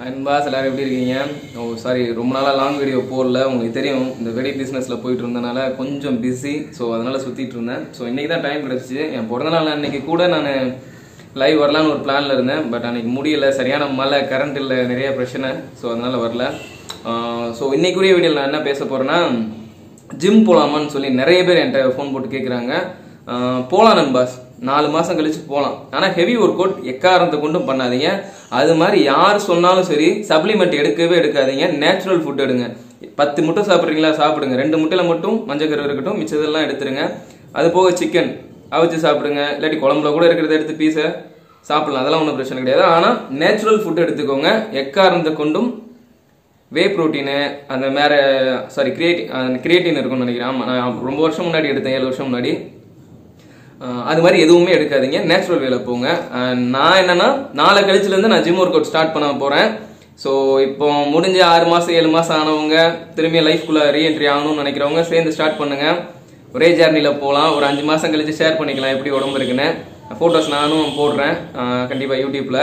அன்பாஸ் எல்லாரும் எப்படி இருக்கீங்க ஓ சாரி ரொம்ப நாளாக லாங் வீடியோ போடல உங்களுக்கு தெரியும் இந்த வெடி பிஸ்னஸில் போயிட்டு இருந்தனால கொஞ்சம் பிஸி ஸோ அதனால சுற்றிட்டு இருந்தேன் ஸோ இன்றைக்கி தான் டைம் கிடச்சிச்சு என் பிறந்த நாள் அன்னைக்கு கூட நான் லைவ் வரலான்னு ஒரு பிளானில் இருந்தேன் பட் அன்னைக்கு முடியல சரியான மழை கரண்ட் இல்லை நிறைய பிரச்சனை ஸோ அதனால வரல ஸோ இன்னைக்குரிய வீடியோவில் நான் என்ன பேச போகிறேன்னா ஜிம் போகலாமான்னு சொல்லி நிறைய பேர் என்கிட்ட ஃபோன் போட்டு கேட்குறாங்க போகலாம் நண்பாஸ் நாலு மாதம் கழிச்சு போகலாம் ஆனால் ஹெவி ஒர்க் அவுட் எக்காரணத்தை கொண்டும் பண்ணாதீங்க அது மாதிரி யார் சொன்னாலும் சரி சப்ளிமெண்ட் எடுக்கவே எடுக்காதீங்க நேச்சுரல் ஃபுட் எடுங்க பத்து முட்டை சாப்பிட்றீங்களா சாப்பிடுங்க ரெண்டு முட்டையில் மட்டும் மஞ்சக்கரு இருக்கட்டும் மிச்சதெல்லாம் எடுத்துருங்க அது போக சிக்கன் அவிச்சு சாப்பிடுங்க இல்லாட்டி குழம்புல கூட இருக்கிறத எடுத்து பீஸை சாப்பிடலாம் அதெல்லாம் ஒன்றும் பிரச்சனை கிடையாது ஆனால் நேச்சுரல் ஃபுட் எடுத்துக்கோங்க எக்காரணத்தை கொண்டும் வே ப்ரோட்டீனு அந்த மேலே சாரி கிரியேட்டி கிரியேட்டின் இருக்கும்னு நினைக்கிறேன் ஆமாம் நான் ரொம்ப வருஷம் முன்னாடி எடுத்தேன் ஏழு வருஷம் முன்னாடி அஹ் அது மாதிரி எதுவுமே எடுக்காதீங்க நேச்சுரல் வேல போங்க அஹ் நான் என்னன்னா நாளை கழிச்சுலேருந்து நான் ஜிம் ஒர்க் அவுட் ஸ்டார்ட் பண்ண போகிறேன் ஸோ இப்போ முடிஞ்ச ஆறு மாதம் ஏழு மாதம் ஆனவங்க திரும்பி லைஃப்குள்ளே ரீஎன்ட்ரி ஆகணும்னு நினைக்கிறவங்க சேர்ந்து ஸ்டார்ட் பண்ணுங்க ஒரே ஜேர்னியில் போகலாம் ஒரு அஞ்சு மாதம் கழிச்சு ஷேர் பண்ணிக்கலாம் எப்படி உடம்பு இருக்குன்னு ஃபோட்டோஸ் நானும் போடுறேன் கண்டிப்பாக யூடியூப்பில்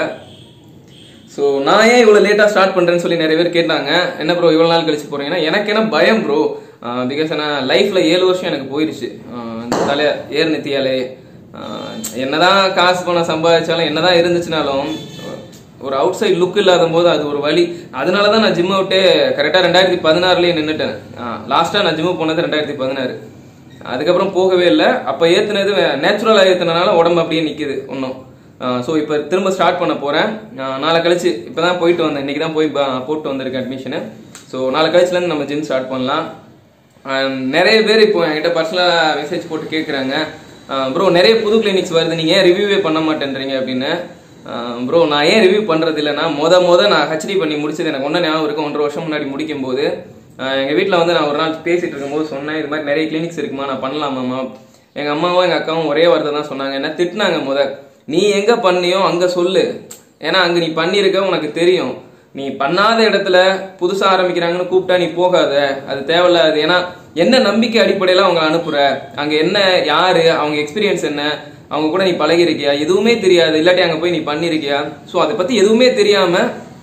ஸோ நான் ஏன் இவ்வளோ லேட்டாக ஸ்டார்ட் பண்ணுறேன்னு சொல்லி நிறைய பேர் கேட்டாங்க என்ன ப்ரோ இவ்வளோ நாள் கழிச்சு போறீங்கன்னா எனக்கு என்ன பயம் ப்ரோ பிகாஸ் நான் லைஃப்பில் ஏழு வருஷம் எனக்கு போயிருச்சு ஆஹ் இந்த தலை ஏர் நித்தியாலே ஆஹ் என்னதான் காசு பணம் சம்பாதிச்சாலும் என்னதான் இருந்துச்சுனாலும் ஒரு அவுட் சைட் லுக் இல்லாத போது அது ஒரு வழி அதனால தான் நான் ஜிம் விட்டு கரெக்டாக ரெண்டாயிரத்தி பதினாறுலேயே நின்றுட்டேன் லாஸ்ட்டாக நான் ஜிம்மு போனது ரெண்டாயிரத்தி பதினாறு அதுக்கப்புறம் போகவே இல்லை அப்போ ஏற்றுனது நேச்சுரலாக ஏற்றுனனால உடம்பு அப்படியே நிற்குது ஒன்றும் ஸோ இப்போ திரும்ப ஸ்டார்ட் பண்ண போகிறேன் நாளை கழிச்சு இப்போ தான் போயிட்டு வந்தேன் இன்றைக்கி தான் போய் ப- போட்டு வந்திருக்கேன் அட்மிஷனு ஸோ நாளை கழிச்சுலேருந்து நம்ம ஜிம் ஸ்டார்ட் பண்ணலாம் அஹ் நிறைய பேர் இப்போ என்கிட்ட பர்சனலாக மெசேஜ் போட்டு கேட்குறாங்க ப்ரோ நிறைய புது கிளினிக்ஸ் வருது நீங்கள் ஏன் ரிவ்யூவே பண்ண மாட்டேன்றீங்க அப்படின்னு ப்ரோ நான் ஏன் ரிவ்யூ பண்ணுறது இல்லைன்னா மொத மொத நான் ஹெச்டி பண்ணி முடிச்சது எனக்கு ஒன்றும் ஞாபகம் இருக்கும் ஒன்றரை வருஷம் முன்னாடி முடிக்கும் போது எங்கள் வீட்டில் வந்து நான் ஒரு நாள் பேசிட்டு இருக்கும்போது சொன்னேன் இது மாதிரி நிறைய கிளினிக்ஸ் இருக்குமா நான் பண்ணலாமாம்மா எங்கள் அம்மாவும் எங்கள் அக்காவும் ஒரே வார்த்தை தான் சொன்னாங்க என்ன திட்டினாங்க முத நீ எங்கே பண்ணியோ அங்கே சொல்லு ஏன்னா அங்கே நீ பண்ணியிருக்க உனக்கு தெரியும் நீ பண்ணாத இடத்துல புதுசா ஆரம்பிக்கிறாங்கன்னு கூப்பிட்டா நீ போகாத அது தேவையில்லாது ஏன்னா என்ன நம்பிக்கை அடிப்படையில அவங்க அனுப்புற அங்க என்ன யாரு அவங்க எக்ஸ்பீரியன்ஸ் என்ன அவங்க கூட நீ பழகிருக்கியா எதுவுமே தெரியாது இல்லாட்டி அங்க போய் நீ பண்ணிருக்கியா ஸோ அதை பத்தி எதுவுமே தெரியாம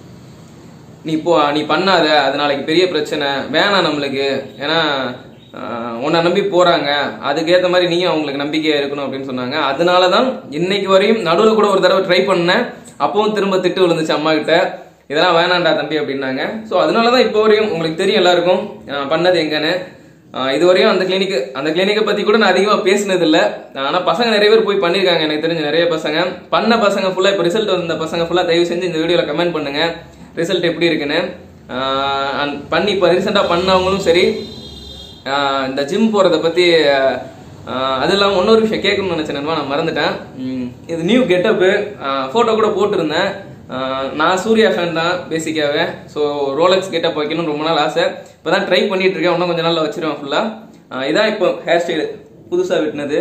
நீ போ நீ பண்ணாத அது நாளைக்கு பெரிய பிரச்சனை வேணாம் நம்மளுக்கு ஏன்னா ஆஹ், உன்னை நம்பி போறாங்க அதுக்கேற்ற மாதிரி நீயும் அவங்களுக்கு நம்பிக்கையா இருக்கணும் அப்படின்னு சொன்னாங்க அதனால தான் இன்னைக்கு வரையும் நடுவில் கூட ஒரு தடவை ட்ரை பண்ணேன் அப்பவும் திரும்ப திட்டு விழுந்துச்சு அம்மா கிட்ட இதெல்லாம் வேணாண்டா தம்பி அப்படின்னாங்க ஸோ அதனால தான் இப்போ வரையும் உங்களுக்கு தெரியும் எல்லாருக்கும் நான் பண்ணது எங்கன்னு ஆஹ், இது வரையும் அந்த கிளினிக் அந்த கிளினிக்கை பத்தி கூட நான் அதிகமாக பேசினது இல்லை ஆனா பசங்க நிறைய பேர் போய் பண்ணியிருக்காங்க எனக்கு தெரிஞ்ச நிறைய பசங்க பண்ண பசங்க ஃபுல்லா இப்போ ரிசல்ட் வந்த பசங்க ஃபுல்லா தயவு செஞ்சு இந்த வீடியோல கமெண்ட் பண்ணுங்க ரிசல்ட் எப்படி இருக்குன்னு ஆஹ் and பண்ணி இப்போ ரீசெண்டாக பண்ணவங்களும் சரி ஆஹ் இந்த ஜிம் போகிறத பற்றி அது இல்லாமல் இன்னொரு விஷயம் கேட்கணும்னு நினச்சேன் நண்பா, நான் மறந்துட்டேன் உம், இது நியூ கெட்டப்பு ஃபோட்டோ கூட போட்டிருந்தேன் ஆஹ் நான் சூர்யா ஃபேன் தான் பேசிக்காவே ஸோ ரோலக்ஸ் கெட்டப் வைக்கணும்னு ரொம்ப நாள் ஆசை இப்போ தான் ட்ரை பண்ணிட்டு இருக்கேன் இன்னும் கொஞ்சம் நாளில் வச்சிருவேன் ஃபுல்லாக இதான் இப்போ ஹேர் ஸ்டைல் புதுசாக வெட்டினது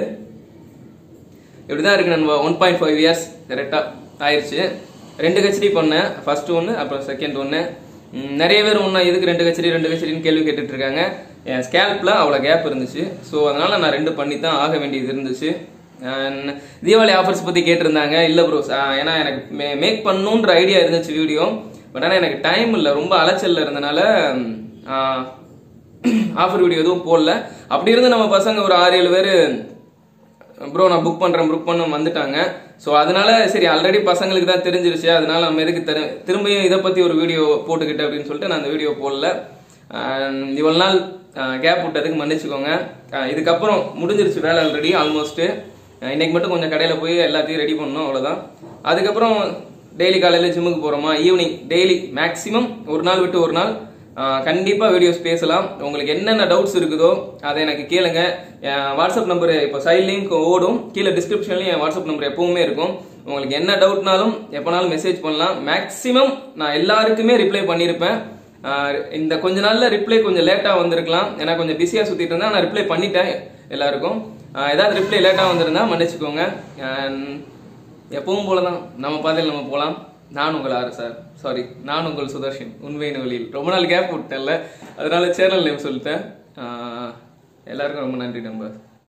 இப்படிதான் இருக்கு நண்பா ஒன் பாயிண்ட் ஃபைவ் இயர்ஸ் கரெக்டாக ஆயிடுச்சு ரெண்டு கச்சேரி பண்ணேன் ஃபர்ஸ்ட் ஒன்று அப்புறம் செகண்ட் ஒன்று நிறைய பேர் ஒன்றா எதுக்கு ரெண்டு கச்சேரி ரெண்டு கச்சேரின்னு கேள்வி கேட்டுட்டு இருக்காங்க என் ஸ்கேல்பில் அவ்வளோ கேப் இருந்துச்சு ஸோ அதனால நான் ரெண்டு பண்ணி தான் ஆக வேண்டியது இருந்துச்சு And தீபாவளி ஆஃபர்ஸ் பற்றி கேட்டிருந்தாங்க இல்லை ப்ரோ ஏன்னா எனக்கு மே மேக் பண்ணணுன்ற ஐடியா இருந்துச்சு வீடியோ பட் ஆனால் எனக்கு டைம் இல்லை ரொம்ப அலைச்சல்ல இருந்தனால ஆஹ், ஆஃபர் வீடியோ எதுவும் போடல அப்படி இருந்து நம்ம பசங்க ஒரு ஆறு ஏழு பேர் ப்ரோ நான் புக் பண்றேன் புக் பண்ண வந்துட்டாங்க ஸோ அதனால சரி ஆல்ரெடி பசங்களுக்கு தான் தெரிஞ்சிருச்சு அதனால நம்ம எதுக்கு திரு திரும்பியும் இதை பத்தி ஒரு வீடியோ போட்டுக்கிட்டு அப்படின்னு சொல்லிட்டு நான் அந்த வீடியோ போடல அஹ் இவ்வளவு நாள் கேப் விட்டதுக்கு மன்னிச்சுக்கோங்க அஹ் இதுக்கப்புறம் முடிஞ்சிருச்சு வேலை ஆல்ரெடி ஆல்மோஸ்ட் இன்னைக்கு மட்டும் கொஞ்சம் கடையில போய் எல்லாத்தையும் ரெடி பண்ணணும் அவ்வளவுதான் அதுக்கப்புறம் டெய்லி காலையில ஜிம்முக்கு போறோமா ஈவினிங் டெய்லி மேக்ஸிமம் ஒரு நாள் விட்டு ஒரு நாள் ஆஹ் கண்டிப்பா வீடியோஸ் பேசலாம் உங்களுக்கு என்னென்ன டவுட்ஸ் இருக்குதோ அதை எனக்கு கேளுங்க என் வாட்ஸ்அப் நம்பர் இப்போ சைட் லிங்க் ஓடும் கீழே டிஸ்கிரிப்ஷன்லயும் என் வாட்ஸ்அப் நம்பர் எப்பவுமே இருக்கும் உங்களுக்கு என்ன டவுட்னாலும் எப்போனாலும் மெசேஜ் பண்ணலாம் மேக்ஸிமம் நான் எல்லாருக்குமே ரிப்ளை பண்ணியிருப்பேன் ஆஹ் இந்த கொஞ்ச நாள்ல ரிப்ளை கொஞ்சம் லேட்டா வந்திருக்கலாம் ஏன்னா கொஞ்சம் பிஸியா சுத்திட்டு இருந்தேன் நான் ரிப்ளை பண்ணிட்டேன் எல்லாருக்கும் ஆஹ் ஏதாவது ரிப்ளை லேட்டா வந்திருந்தா மன்னிச்சுக்கோங்க And எப்பவும் போலதான் நம்ம பாதையில் நம்ம போலாம் நான் உங்கள் ஆறு சார் சாரி நான் உங்கள் சுதர்ஷன் உண்மையின் வழியில் ரொம்ப நாள் கேப் விட்டேன்ல அதனால சேனல் நேம் சொல்லிட்டேன் ஆஹ் எல்லாருக்கும் ரொம்ப நன்றி நம்பர்